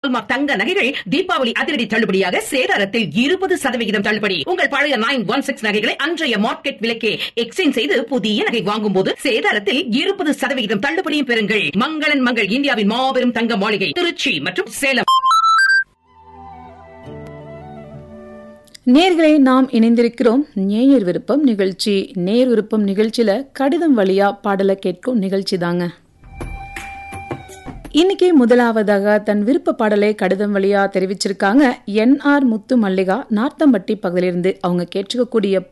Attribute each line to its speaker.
Speaker 1: hallmark தங்க நகைகள் தீபாவளி அதிரடி தள்ளுபடியாக சேதாரத்தில் இருபது சதவிகிதம் தள்ளுபடி உங்கள் பழைய நைன் ஒன் சிக்ஸ் நகைகளை அன்றைய மார்க்கெட் விலைக்கே எக்ஸ்சேஞ்ச் செய்து புதிய நகை வாங்கும் போது சேதாரத்தில் இருபது சதவிகிதம் தள்ளுபடியும் பெறுங்கள் மங்களன் மங்கள் இந்தியாவின் மாபெரும் தங்க மாளிகை திருச்சி மற்றும் சேலம்
Speaker 2: நேர்களை நாம் இணைந்திருக்கிறோம் நேயர் விருப்பம் நிகழ்ச்சி நேர் விருப்பம் நிகழ்ச்சியில கடிதம் வழியா பாடலை கேட்கும் நிகழ்ச்சி தாங்க இன்னைக்கு முதலாவதாக தன் விருப்ப பாடலை கடிதம் வழியா தெரிவிச்சிருக்காங்க என் ஆர் முத்து மல்லிகா நார்த்தம்பட்டி பகுதியிலிருந்து அவங்க கேட்டுக்கக்கூடிய